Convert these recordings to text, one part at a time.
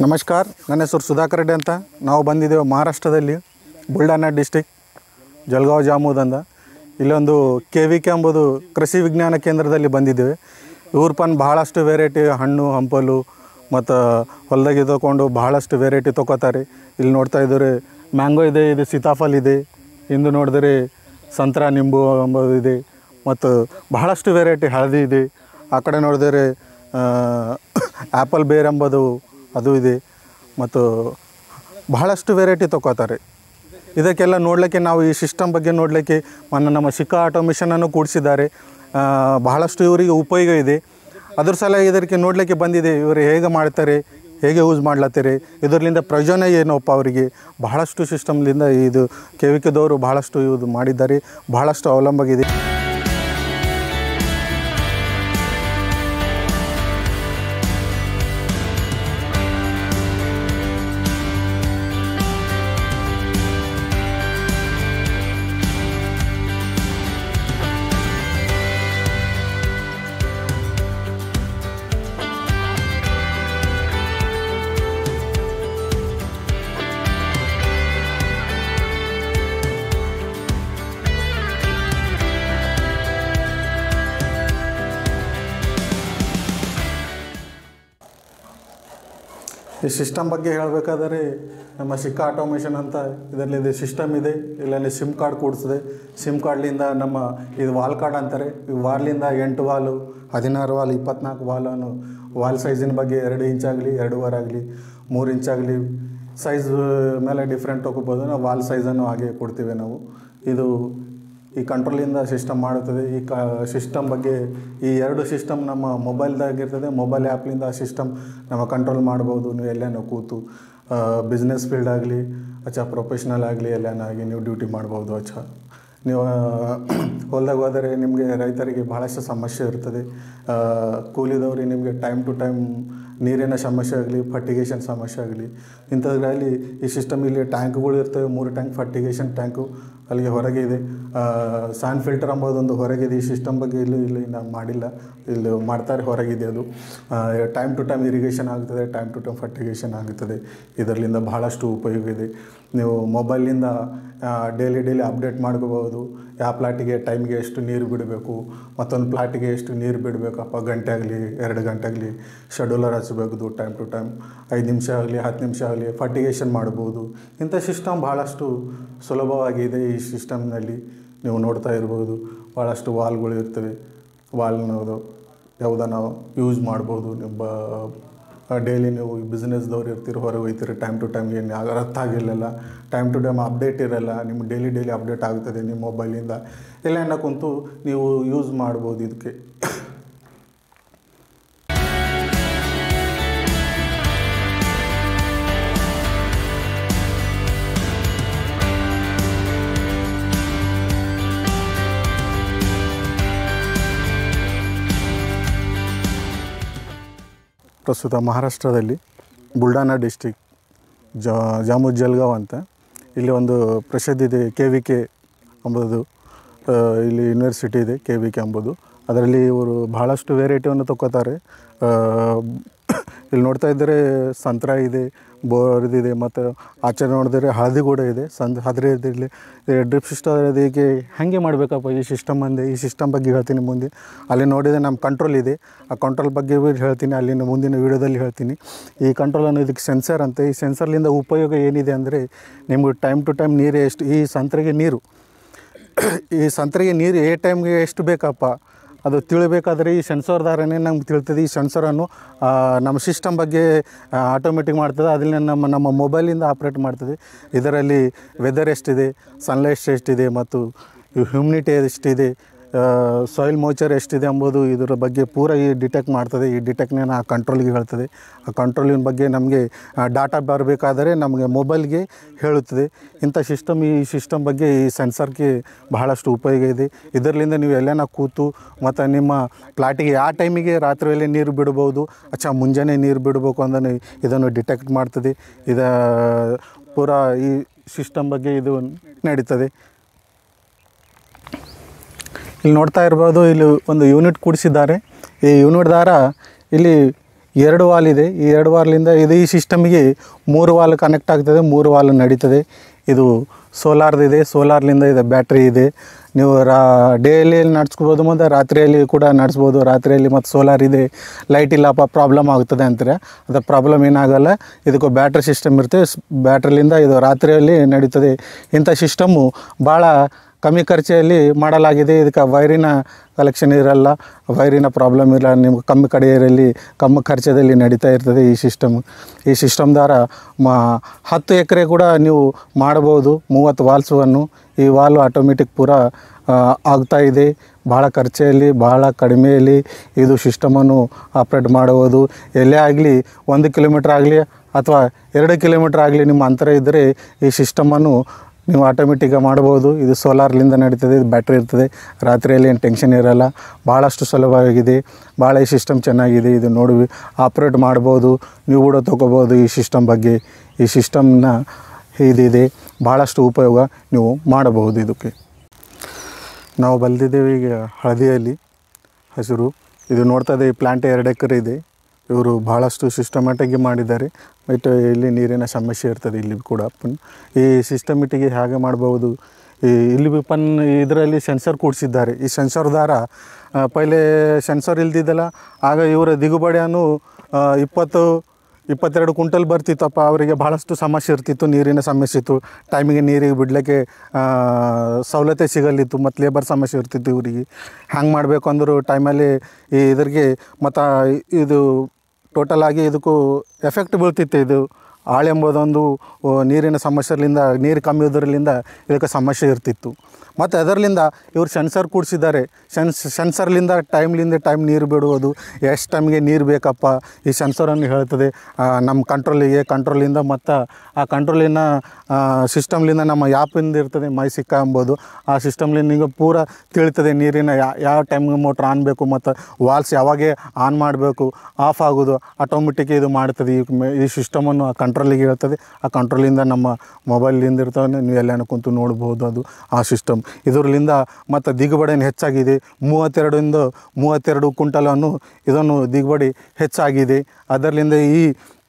ನಮಸ್ಕಾರ ನನ್ನ ಹೆಸರು ಸುಧಾಕರ್ ರೆಡ್ಡಿ ಅಂತ ನಾವು ಬಂದಿದ್ದೇವೆ ಮಹಾರಾಷ್ಟ್ರದಲ್ಲಿ ಬುಲ್ಡಾನಾ ಡಿಸ್ಟಿಕ್ ಜಲ್ಗಾವ್ ಜಾಮೂದಂದ ಇಲ್ಲೊಂದು ಕೆ ವಿ ಕೆ ಎಂಬುದು ಕೃಷಿ ವಿಜ್ಞಾನ ಕೇಂದ್ರದಲ್ಲಿ ಬಂದಿದ್ದೇವೆ ಇವ್ರ ಪನ್ ಭಾಳಷ್ಟು ವೆರೈಟಿ ಹಣ್ಣು ಹಂಪಲು ಮತ್ತು ಹೊಲದಾಗೆ ತಗೊಂಡು ಭಾಳಷ್ಟು ವೆರೈಟಿ ತೊಗೋತಾರೆ ಇಲ್ಲಿ ನೋಡ್ತಾ ಇದ್ದಾರೆ ಮ್ಯಾಂಗೋ ಇದೆ ಇದು ಸೀತಾಫಲ್ ಇದೆ ಇಂದು ನೋಡಿದರೆ ಸಂತ್ರ ನಿಂಬು ಎಂಬುದು ಇದೆ ಮತ್ತು ಬಹಳಷ್ಟು ವೆರೈಟಿ ಹಳದಿ ಇದೆ ಆ ಕಡೆ ನೋಡಿದರೆ ಆ್ಯಪಲ್ ಬೇರ್ ಎಂಬುದು ಅದು ಇದೆ ಮತ್ತು ಬಹಳಷ್ಟು ವೆರೈಟಿ ತೊಗೋತಾರೆ ಇದಕ್ಕೆಲ್ಲ ನೋಡಲಿಕ್ಕೆ ನಾವು ಈ ಸಿಸ್ಟಮ್ ಬಗ್ಗೆ ನೋಡಲಿಕ್ಕೆ ಮೊನ್ನೆ ನಮ್ಮ ಶಿಕ್ಕಾ ಆಟೋಮೇಷನನ್ನು ಕೂಡಿಸಿದ್ದಾರೆ ಆ, ಬಹಳಷ್ಟು ಇವರಿಗೆ ಉಪಯೋಗ ಇದೆ ಅದ್ರ ಸಲ ಇದಕ್ಕೆ ನೋಡಲಿಕ್ಕೆ ಬಂದಿದೆ ಇವರು ಹೇಗೆ ಮಾಡ್ತಾರೆ ಹೇಗೆ ಯೂಸ್ ಮಾಡ್ಲತ್ತಾರೆ ಇದರಿಂದ ಪ್ರಯೋಜನ ಏನಪ್ಪ ಅವರಿಗೆ ಬಹಳಷ್ಟು ಸಿಸ್ಟಮ್ಲಿಂದ ಇದು ಕೆ ವಿ ಕೆದವರು ಬಹಳಷ್ಟು ಇದು ಮಾಡಿದ್ದಾರೆ ಬಹಳಷ್ಟು ಅವಲಂಬಗಿದೆ ಈ ಸಿಸ್ಟಮ್ ಬಗ್ಗೆ ಹೇಳಬೇಕಾದರೆ ನಮ್ಮ ಶಿಕ್ಕಾ ಆಟೋಮೇಷನ್ ಅಂತ ಇದರಲ್ಲಿ ಇದು ಸಿಸ್ಟಮ್ ಇದೆ ಇಲ್ಲಲ್ಲಿ ಸಿಮ್ ಕಾರ್ಡ್ ಕೂಡಿಸಿದೆ ಸಿಮ್ ಕಾರ್ಡ್ಲಿಂದ ನಮ್ಮ ಇದು ವಾಲ್ ಕಾರ್ಡ್ ಅಂತಾರೆ ಈ ವಾಲ್ನಿಂದ ಎಂಟು ವಾಲು ಹದಿನಾರು ವಾಲ್ ಇಪ್ಪತ್ನಾಲ್ಕು ವಾಲನ್ನು ವಾಲ್ ಸೈಜಿನ ಬಗ್ಗೆ ಎರಡು ಇಂಚಾಗಲಿ ಎರಡೂವರೆ ಆಗಲಿ ಮೂರು ಇಂಚಾಗಲಿ ಸೈಜ್ ಮೇಲೆ ಡಿಫ್ರೆಂಟ್ ತೊಗೋಬೋದು ನಾವು ವಾಲ್ ಸೈಜನ್ನು ಹಾಗೆ ಕೊಡ್ತೀವಿ ನಾವು ಇದು ಈ ಕಂಟ್ರೋಲಿಂದ ಸಿಸ್ಟಮ್ ಮಾಡುತ್ತದೆ ಈ ಕ ಸಿಸ್ಟಮ್ ಬಗ್ಗೆ ಈ ಎರಡು ಸಿಸ್ಟಮ್ ನಮ್ಮ ಮೊಬೈಲ್ದಾಗಿರ್ತದೆ ಮೊಬೈಲ್ ಆ್ಯಪ್ಲಿಂದ ಸಿಸ್ಟಮ್ ನಮ್ಮ ಕಂಟ್ರೋಲ್ ಮಾಡ್ಬೋದು ನೀವು ಎಲ್ಲೇನೋ ಕೂತು ಬಿಸ್ನೆಸ್ ಫೀಲ್ಡ್ ಆಗಲಿ ಅಚ್ಚ ಪ್ರೊಫೆಷ್ನಲ್ ಆಗಲಿ ಎಲ್ಲೇನಾಗಿ ನೀವು ಡ್ಯೂಟಿ ಮಾಡ್ಬೋದು ಅಚ್ಚ ನೀವು ಹೊಲ್ದಾಗ ಹೋದರೆ ನಿಮಗೆ ರೈತರಿಗೆ ಭಾಳಷ್ಟು ಸಮಸ್ಯೆ ಇರ್ತದೆ ಆ, ಕೂಲಿದವ್ರಿಗೆ ನಿಮಗೆ ಟೈಮ್ ಟು ಟೈಮ್ ನೀರಿನ ಸಮಸ್ಯೆ ಆಗಲಿ ಫರ್ಟಿಗೇಷನ್ ಸಮಸ್ಯೆ ಆಗಲಿ ಇಂಥದ್ರಲ್ಲಿ ಈ ಸಿಸ್ಟಮ್ ಇಲ್ಲಿ ಟ್ಯಾಂಕ್ಗಳು ಇರ್ತವೆ ಮೂರು ಟ್ಯಾಂಕ್ ಫರ್ಟಿಗೇಷನ್ ಟ್ಯಾಂಕು ಅಲ್ಲಿಗೆ ಹೊರಗೆ ಇದೆ ಸ್ಯಾನ್ ಫಿಲ್ಟರ್ ಎಂಬುದೊಂದು ಹೊರಗಿದೆ ಈ ಸಿಸ್ಟಮ್ ಬಗ್ಗೆ ಇಲ್ಲಿ ಇಲ್ಲಿ ನಾವು ಮಾಡಿಲ್ಲ ಇಲ್ಲಿ ಮಾಡ್ತಾರೆ ಹೊರಗಿದೆ ಅದು ಟೈಮ್ ಟು ಟೈಮ್ ಇರಿಗೇಷನ್ ಆಗ್ತದೆ ಟೈಮ್ ಟು ಟೈಮ್ ಫರ್ಟಿಗೇಷನ್ ಆಗುತ್ತದೆ ಇದರಿಂದ ಬಹಳಷ್ಟು ಉಪಯೋಗ ಇದೆ ನೀವು ಮೊಬೈಲಿಂದ ಡೈಲಿ ಡೈಲಿ ಅಪ್ಡೇಟ್ ಮಾಡ್ಕೋಬೋದು ಯಾವ ಪ್ಲಾಟಿಗೆ ಟೈಮ್ಗೆ ಎಷ್ಟು ನೀರು ಬಿಡಬೇಕು ಮತ್ತೊಂದು ಪ್ಲಾಟಿಗೆ ಎಷ್ಟು ನೀರು ಬಿಡಬೇಕಪ್ಪ ಗಂಟೆ ಆಗಲಿ ಎರಡು ಗಂಟೆ ಆಗಲಿ ಶೆಡ್ಯೂಲರ್ ಹಚ್ಚಬೇಕು ಟೈಮ್ ಟು ಟೈಮ್ ಐದು ನಿಮಿಷ ಆಗಲಿ ಹತ್ತು ನಿಮಿಷ ಆಗಲಿ ಫರ್ಟಿಗೇಷನ್ ಮಾಡ್ಬೋದು ಇಂಥ ಸಿಸ್ಟಮ್ ಭಾಳಷ್ಟು ಸುಲಭವಾಗಿದೆ ಈ ಸಿಸ್ಟಮ್ನಲ್ಲಿ ನೀವು ನೋಡ್ತಾ ಇರ್ಬೋದು ಭಾಳಷ್ಟು ವಾಲ್ಗಳು ಇರ್ತವೆ ವಾಲ್ನದು ಯಾವುದ ನಾವು ಯೂಸ್ ಮಾಡ್ಬೋದು ನಿಮ್ಮ ಡೈಲಿ ನೀವು ಬಿಸ್ನೆಸ್ದವ್ರು ಇರ್ತೀರಿ ಹೊರಗೆ ಹೋಗ್ತೀರಿ ಟೈಮ್ ಟು ಟೈಮ್ ಏನು ಅರ್ಥ ಆಗಿರಲಿಲ್ಲ ಟೈಮ್ ಟು ಟೈಮ್ ಅಪ್ಡೇಟ್ ಇರಲ್ಲ ನಿಮ್ಮ ಡೈಲಿ ಡೈಲಿ ಅಪ್ಡೇಟ್ ಆಗ್ತದೆ ನಿಮ್ಮ ಮೊಬೈಲಿಂದ ಎಲ್ಲ ಕುಂತು ನೀವು ಯೂಸ್ ಮಾಡ್ಬೋದು ಇದಕ್ಕೆ ಪ್ರಸ್ತುತ ಮಹಾರಾಷ್ಟ್ರದಲ್ಲಿ ಬುಲ್ಡಾನಾ ಡಿಸ್ಟಿಕ್ ಜಾ ಜಾಮು ಜಲ್ಗಾವ್ ಅಂತ ಇಲ್ಲಿ ಒಂದು ಪ್ರಸಿದ್ಧ ಇದೆ ಕೆ ವಿ ಕೆ ಎಂಬುದು ಆ, ಇಲ್ಲಿ ಯೂನಿವರ್ಸಿಟಿ ಇದೆ ಕೆ ವಿ ಕೆ ಎಂಬುದು ಅದರಲ್ಲಿ ಇವರು ಬಹಳಷ್ಟು ವೆರೈಟಿಯನ್ನು ತಗೋತಾರೆ ಆ, ಇಲ್ಲಿ ನೋಡ್ತಾ ಇದ್ದರೆ ಸಂತ್ರ ಇದೆ ಬೋರ್ದಿದೆ ಮತ್ತು ಆಚೆ ನೋಡಿದರೆ ಹಳದಿ ಕೂಡ ಇದೆ ಸಂದ್ ಹದ್ರೆ ಇದಿರಲಿ ಡ್ರಿಪ್ ಸಿಸ್ಟಮ್ ಅದಕ್ಕೆ ಹಾಗೆ ಮಾಡಬೇಕಪ್ಪ ಈ ಸಿಸ್ಟಮ್ ಅಂದೆ ಈ ಸಿಸ್ಟಮ್ ಬಗ್ಗೆ ಹೇಳ್ತೀನಿ ಮುಂದೆ ಅಲ್ಲಿ ನೋಡಿದರೆ ನಮ್ಮ ಕಂಟ್ರೋಲ್ ಇದೆ ಆ ಕಂಟ್ರೋಲ್ ಬಗ್ಗೆ ಬಿ ಹೇಳ್ತೀನಿ ಅಲ್ಲಿನ ಮುಂದಿನ ವೀಡಿಯೋದಲ್ಲಿ ಹೇಳ್ತೀನಿ ಈ ಕಂಟ್ರೋಲ್ ಅನ್ನೋ ಇದಕ್ಕೆ ಸೆನ್ಸರ್ ಅಂತ ಈ ಸೆನ್ಸರ್ಲಿಂದ ಉಪಯೋಗ ಏನಿದೆ ಅಂದರೆ ನಿಮ್ಗೆ ಟೈಮ್ ಟು ಟೈಮ್ ನೀರು ಎಷ್ಟು ಈ ಸಂತ್ರೆಗೆ ನೀರು ಈ ಸಂತ್ರೆಗೆ ನೀರು ಏ ಟೈಮ್ಗೆ ಎಷ್ಟು ಬೇಕಪ್ಪ ಅದು ತಿಳಬೇಕಾದ್ರೆ ಈ ಸೆನ್ಸರ್ದಾರನೇ ನಮ್ಗೆ ತಿಳ್ತದೆ ಈ ಸೆನ್ಸರನ್ನು ಆ, ನಮ್ಮ ಸಿಸ್ಟಮ್ ಬಗ್ಗೆ ಆಟೋಮೆಟಿಕ್ ಮಾಡ್ತದೆ ಅದನ್ನ ನಮ್ಮ ನಮ್ಮ ಮೊಬೈಲಿಂದ ಆಪ್ರೇಟ್ ಮಾಡ್ತದೆ ಇದರಲ್ಲಿ ವೆದರ್ ಎಷ್ಟಿದೆ ಸನ್ಲೈಟ್ ಎಷ್ಟಿದೆ ಮತ್ತು ಹ್ಯೂಮಿನಿಟಿ ಎಷ್ಟಿದೆ ಸಾಯಿಲ್ ಮೋಚರ್ ಎಷ್ಟಿದೆ ಎಂಬುದು ಇದರ ಬಗ್ಗೆ ಪೂರ ಈ ಡಿಟೆಕ್ಟ್ ಮಾಡ್ತದೆ ಈ ಡಿಟೆಕ್ಟ್ನ ಆ ಕಂಟ್ರೋಲ್ಗೆ ಹೇಳ್ತದೆ ಆ ಕಂಟ್ರೋಲಿನ ಬಗ್ಗೆ ನಮಗೆ ಡಾಟಾ ಬರಬೇಕಾದರೆ ನಮಗೆ ಮೊಬೈಲ್ಗೆ ಹೇಳುತ್ತದೆ ಇಂಥ ಸಿಸ್ಟಮ್ ಈ ಸಿಸ್ಟಮ್ ಬಗ್ಗೆ ಈ ಸೆನ್ಸರ್ಗೆ ಬಹಳಷ್ಟು ಉಪಯೋಗ ಇದೆ ಇದರಿಂದ ನೀವು ಎಲ್ಲೇನ ಕೂತು ಮತ್ತು ನಿಮ್ಮ ಪ್ಲಾಟಿಗೆ ಯಾವ ಟೈಮಿಗೆ ರಾತ್ರಿಯಲ್ಲಿ ನೀರು ಬಿಡ್ಬೋದು ಅಚ್ಚಾ ಮುಂಜಾನೆ ನೀರು ಬಿಡಬೇಕು ಅಂದ್ರೆ ಇದನ್ನು ಡಿಟೆಕ್ಟ್ ಮಾಡ್ತದೆ ಇದ ಪೂರ ಈ ಸಿಸ್ಟಮ್ ಬಗ್ಗೆ ಇದು ನಡೀತದೆ ಇಲ್ಲಿ ನೋಡ್ತಾ ಇರ್ಬೋದು ಇಲ್ಲಿ ಒಂದು ಯೂನಿಟ್ ಕೂಡಿಸಿದ್ದಾರೆ ಈ ಯೂನಿಟ್ ದಾರ ಇಲ್ಲಿ ಎರಡು ವಾಲ್ ಇದೆ ಈ ಎರಡು ವಾಲ್ನಿಂದ ಇದು ಈ ಸಿಸ್ಟಮ್ಗೆ ಮೂರು ವಾಲ್ ಕನೆಕ್ಟ್ ಆಗ್ತದೆ ಮೂರು ವಾಲ್ ನಡೀತದೆ ಇದು ಸೋಲಾರ್ದಿದೆ ಸೋಲಾರ್ಲಿಂದ ಇದೆ ಬ್ಯಾಟ್ರಿ ಇದೆ ನೀವು ರಾ ಡೇಲಿ ನಡೆಸ್ಕೋಬೋದು ಮತ್ತು ರಾತ್ರಿಯಲ್ಲಿ ಕೂಡ ನಡೆಸ್ಬೋದು ರಾತ್ರಿಯಲ್ಲಿ ಮತ್ತು ಸೋಲಾರ್ ಇದೆ ಲೈಟ್ ಇಲ್ಲಪ್ಪ ಪ್ರಾಬ್ಲಮ್ ಆಗ್ತದೆ ಅಂತಾರೆ ಅದು ಪ್ರಾಬ್ಲಮ್ ಏನಾಗಲ್ಲ ಇದಕ್ಕೆ ಬ್ಯಾಟ್ರಿ ಸಿಸ್ಟಮ್ ಇರುತ್ತೆ ಬ್ಯಾಟ್ರಿಲಿಂದ ಇದು ರಾತ್ರಿಯಲ್ಲಿ ನಡೀತದೆ ಇಂಥ ಸಿಸ್ಟಮ್ಮು ಭಾಳ ಕಮ್ಮಿ ಖರ್ಚಲ್ಲಿ ಮಾಡಲಾಗಿದೆ ಇದಕ್ಕೆ ವೈರಿನ ಕಲೆಕ್ಷನ್ ಇರಲ್ಲ ವೈರಿನ ಪ್ರಾಬ್ಲಮ್ ಇರಲ್ಲ ನಿಮ್ಗೆ ಕಮ್ಮಿ ಕಡೆಯಲ್ಲಿ ಕಮ್ಮಿ ಖರ್ಚದಲ್ಲಿ ನಡೀತಾ ಇರ್ತದೆ ಈ ಸಿಸ್ಟಮ್ ಈ ಸಿಸ್ಟಮ್ ದ್ವಾರ ಮಾ ಹತ್ತು ಎಕರೆ ಕೂಡ ನೀವು ಮಾಡ್ಬೋದು ಮೂವತ್ತು ವಾಲ್ಸವನ್ನು ಈ ವಾಲ್ವ್ ಆಟೋಮೆಟಿಕ್ ಪೂರ ಆ, ಆಗ್ತಾ ಇದೆ ಭಾಳ ಖರ್ಚಲ್ಲಿ ಭಾಳ ಕಡಿಮೆಯಲ್ಲಿ ಇದು ಸಿಸ್ಟಮನ್ನು ಆಪ್ರೇಟ್ ಮಾಡುವುದು ಎಲ್ಲೇ ಆಗಲಿ ಒಂದು ಕಿಲೋಮೀಟ್ರ್ ಆಗಲಿ ಅಥವಾ ಎರಡು ಕಿಲೋಮೀಟ್ರ್ ಆಗಲಿ ನಿಮ್ಮ ಅಂತರ ಇದ್ದರೆ ಈ ಸಿಸ್ಟಮನ್ನು ನೀವು ಆಟೋಮೆಟಿಕ್ಕಾಗಿ ಮಾಡ್ಬೋದು ಇದು ಸೋಲಾರ್ಲಿಂದ ನಡೀತದೆ ಇದು ಬ್ಯಾಟ್ರಿ ಇರ್ತದೆ ರಾತ್ರಿಯಲ್ಲಿ ಏನು ಟೆನ್ಷನ್ ಇರಲ್ಲ ಭಾಳಷ್ಟು ಸುಲಭವಾಗಿದೆ ಭಾಳ ಈ ಸಿಸ್ಟಮ್ ಚೆನ್ನಾಗಿದೆ ಇದು ನೋಡಿ ಆಪ್ರೇಟ್ ಮಾಡ್ಬೋದು ನೀವು ಕೂಡ ತೊಗೋಬೋದು ಈ ಸಿಸ್ಟಮ್ ಬಗ್ಗೆ ಈ ಸಿಸ್ಟಮ್ನ ಇದಿದೆ ಭಾಳಷ್ಟು ಉಪಯೋಗ ನೀವು ಮಾಡಬಹುದು ಇದಕ್ಕೆ ನಾವು ಬಲ್ದಿದ್ದೇವೆ ಈಗ ಹಳದಿಯಲ್ಲಿ ಹಸಿರು ಇದು ನೋಡ್ತಾ ಇದೆ ಈ ಪ್ಲ್ಯಾಂಟ್ ಎರಡು ಎಕರೆ ಇದೆ ಇವರು ಭಾಳಷ್ಟು ಸಿಸ್ಟಮ್ಯಾಟಿಕ್ಗೆ ಮಾಡಿದ್ದಾರೆ ಬಟ್ ಇಲ್ಲಿ ನೀರಿನ ಸಮಸ್ಯೆ ಇರ್ತದೆ ಇಲ್ಲಿ ಕೂಡ ಪನ್ ಈ ಸಿಸ್ಟಮೆಟಿಗೆ ಹೇಗೆ ಮಾಡ್ಬೋದು ಈ ಇಲ್ಲಿ ಬಿ ಪನ್ ಇದರಲ್ಲಿ ಸೆನ್ಸರ್ ಕೂಡಿಸಿದ್ದಾರೆ ಈ ಸೆನ್ಸರ್ ದ್ವಾರ ಆ, ಪೈಲೆ ಸೆನ್ಸರ್ ಇಲ್ದಿದ್ದಲ್ಲ ಆಗ ಇವರ ದಿಗುಬಡಿಯನ್ನು ಆ, ಇಪ್ಪತ್ತು ಇಪ್ಪತ್ತೆರಡು ಕುಂಟಲ್ ಬರ್ತಿತ್ತಪ್ಪ ಅವರಿಗೆ ಭಾಳಷ್ಟು ಸಮಸ್ಯೆ ಇರ್ತಿತ್ತು ನೀರಿನ ಸಮಸ್ಯೆ ಇತ್ತು ಟೈಮಿಗೆ ನೀರಿಗೆ ಬಿಡಲಿಕ್ಕೆ ಸವಲತ್ತೇ ಸಿಗಲಿತ್ತು ಮತ್ತು ಲೇಬರ್ ಸಮಸ್ಯೆ ಇರ್ತಿತ್ತು ಇವರಿಗೆ ಹ್ಯಾಂಗೆ ಮಾಡಬೇಕು ಅಂದರು ಟೈಮಲ್ಲಿ ಈ ಇದ್ರಿಗೆ ಮತ್ತು ಇದು ಟೋಟಲ್ ಆಗಿ ಇದಕ್ಕೂ ಎಫೆಕ್ಟ್ ಬೀಳ್ತಿತ್ತು ಇದು ಆಳೆಂಬುದೊಂದು ಆ, ನೀರಿನ ಸಮಸ್ಯೆಲಿಂದ ನೀರು ಕಮ್ಮಿ ಇರೋದ್ರಿಂದ ಇದಕ್ಕೆ ಸಮಸ್ಯೆ ಇರ್ತಿತ್ತು ಮತ್ತು ಅದರಲ್ಲಿಂದ ಇವರು ಸೆನ್ಸರ್ ಕೂಡಿಸಿದ್ದಾರೆ ಸೆನ್ಸ್ ಸೆನ್ಸರ್ಲಿಂದ ಟೈಮ್ಲಿಂದ ಟೈಮ್ ನೀರು ಬಿಡುವುದು ಎಷ್ಟು ಟೈಮ್ಗೆ ನೀರು ಬೇಕಪ್ಪ ಈ ಸೆನ್ಸರನ್ನು ಹೇಳ್ತದೆ ಆ, ನಮ್ಮ ಕಂಟ್ರೋಲಿಗೆ ಕಂಟ್ರೋಲಿಂದ ಮತ್ತು ಆ ಕಂಟ್ರೋಲಿನ ಸಿಸ್ಟಮ್ಲಿಂದ ನಮ್ಮ ಯಾಪಿಂದ ಇರ್ತದೆ ಮೈ ಸಿಕ್ಕ ಎಂಬುದು ಆ ಸಿಸ್ಟಮ್ಲಿಂದ ನಿಮಗೆ ಪೂರ ತಿಳಿತದೆ ನೀರಿನ ಯಾ ಯಾವ ಟೈಮ್ಗೆ ಮೋಟ್ರ್ ಆನ್ ಬೇಕು ಮತ್ತು ವಾಲ್ಸ್ ಯಾವಾಗೆ ಆನ್ ಮಾಡಬೇಕು ಆಫ್ ಆಗೋದು ಆಟೋಮೆಟಿಕ್ ಇದು ಮಾಡ್ತದೆ ಈ ಮೆ- ಈ ಸಿಸ್ಟಮನ್ನು ಆ ಕಂಟ್ರೋಲಿಗೆ ಹೇಳ್ತದೆ ಆ ಕಂಟ್ರೋಲಿಂದ ನಮ್ಮ ಮೊಬೈಲಿಂದ ಇರ್ತವೆ ನೀವು ಎಲ್ಲಾನ ಕುಂತು ನೋಡ್ಬೋದು ಅದು ಆ ಸಿಸ್ಟಮ್ ಇದರಲ್ಲಿಂದ ಮತ್ತು ದಿಗುಬಡಿನ ಹೆಚ್ಚಾಗಿದೆ ಮೂವತ್ತೆರಡರಿಂದ ಮೂವತ್ತೆರಡು ಕುಂಟಲನ್ನು ಇದನ್ನು ದಿಗುಬಡಿ ಹೆಚ್ಚಾಗಿದೆ ಅದರಲ್ಲಿಂದ ಈ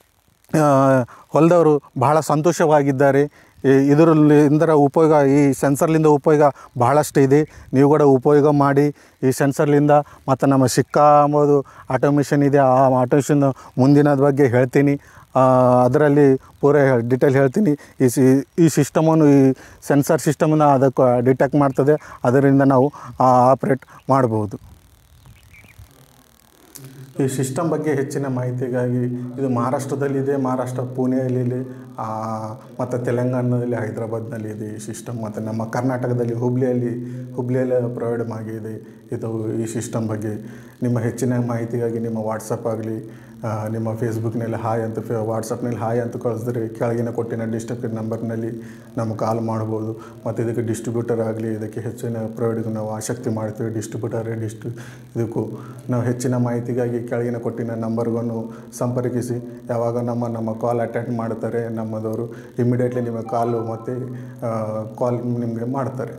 ಹೊಲದವರು ಬಹಳ ಸಂತೋಷವಾಗಿದ್ದಾರೆ ಈ- ಇದರಲ್ಲಿಂದರ ಉಪಯೋಗ ಈ ಸೆನ್ಸರ್ಲಿಂದ ಉಪಯೋಗ ಬಹಳಷ್ಟು ಇದೆ ನೀವು ಕೂಡ ಉಪಯೋಗ ಮಾಡಿ ಈ ಸೆನ್ಸರ್ಲಿಂದ ಮತ್ತು ನಮ್ಮ ಸಿಕ್ಕ ಅಂಬೋದು ಆಟೋಮೇಷನ್ ಇದೆ ಆ ಆಟೋಮೇಷನ್ ಮುಂದಿನದ ಬಗ್ಗೆ ಹೇಳ್ತೀನಿ ಆ, ಅದರಲ್ಲಿ ಪೂರ ಡಿಟೇಲ್ ಹೇಳ್ತೀನಿ ಈ ಸಿ ಈ ಸಿಸ್ಟಮನ್ನು ಈ ಸೆನ್ಸರ್ ಸಿಸ್ಟಮನ್ನು ಅದಕ್ಕೆ ಡಿಟೆಕ್ಟ್ ಮಾಡ್ತದೆ ಅದರಿಂದ ನಾವು ಆಪ್ರೇಟ್ ಮಾಡ್ಬೋದು ಈ ಸಿಸ್ಟಮ್ ಬಗ್ಗೆ ಹೆಚ್ಚಿನ ಮಾಹಿತಿಗಾಗಿ ಇದು ಮಹಾರಾಷ್ಟ್ರದಲ್ಲಿದೆ ಮಹಾರಾಷ್ಟ್ರ ಪುಣೆಯಲ್ಲಿದೆ ಮತ್ತು ತೆಲಂಗಾಣದಲ್ಲಿ ಹೈದರಾಬಾದ್ನಲ್ಲಿ ಇದೆ ಈ ಸಿಸ್ಟಮ್ ಮತ್ತು ನಮ್ಮ ಕರ್ನಾಟಕದಲ್ಲಿ ಹುಬ್ಳಿಯಲ್ಲಿ ಹುಬ್ಳಿಯಲ್ಲಿ ಪ್ರೊವೈಡ್ ಆಗಿದೆ ಇದು ಈ ಸಿಸ್ಟಮ್ ಬಗ್ಗೆ ನಿಮ್ಮ ಹೆಚ್ಚಿನ ಮಾಹಿತಿಗಾಗಿ ನಿಮ್ಮ ವಾಟ್ಸಪ್ ಆಗಲಿ ನಿಮ್ಮ ಫೇಸ್ಬುಕ್ನಲ್ಲಿ ಹಾಯ್ ಅಂತ ಫೇ ವಾಟ್ಸಪ್ನಲ್ಲಿ ಹಾಯ್ ಅಂತ ಕಳಿಸಿದ್ರೆ ಕೆಳಗಿನ ಕೊಟ್ಟಿನ ಡಿಸ್ಟ್ರಿಕ್ಟ್ ನಂಬರ್ನಲ್ಲಿ ನಮ್ಗೆ ಕಾಲ್ ಮಾಡ್ಬೋದು ಮತ್ತು ಇದಕ್ಕೆ ಡಿಸ್ಟ್ರಿಬ್ಯೂಟರ್ ಆಗಲಿ ಇದಕ್ಕೆ ಹೆಚ್ಚಿನ ಪ್ರೊವೈಡ್ಗೆ ನಾವು ಆಸಕ್ತಿ ಮಾಡ್ತೀವಿ ಡಿಸ್ಟ್ರಿಬ್ಯೂಟರ್ ಡಿಸ್ಟ್ರಿ ಇದಕ್ಕೂ ನಾವು ಹೆಚ್ಚಿನ ಮಾಹಿತಿಗಾಗಿ ಕೆಳಗಿನ ಕೊಟ್ಟಿನ ನಂಬರ್ಗಳನ್ನು ಸಂಪರ್ಕಿಸಿ ಯಾವಾಗ ನಮ್ಮ ನಮ್ಮ ಕಾಲ್ ಅಟೆಂಡ್ ಮಾಡ್ತಾರೆ ನಮ್ಮದವರು ಇಮಿಡಿಯೇಟ್ಲಿ ನಿಮಗೆ ಕಾಲು ಮತ್ತು ಕಾಲ್ ನಿಮಗೆ ಮಾಡ್ತಾರೆ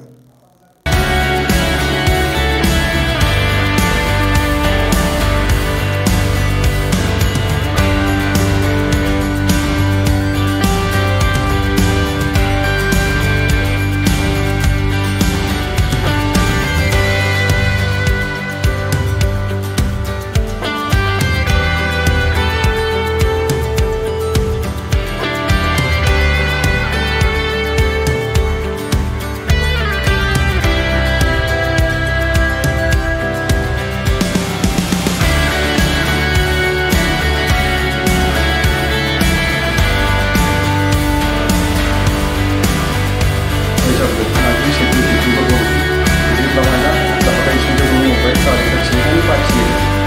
Matriz científica por District Lawana, dapat isu dulu baik soal kecil pagi.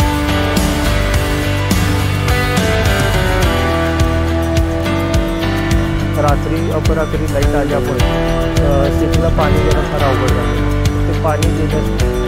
रात्री अपरात्री लाईट आल्यामुळे अ, शेतीला पाणी देणं फार अवघड झालं ते पाणी देण्यास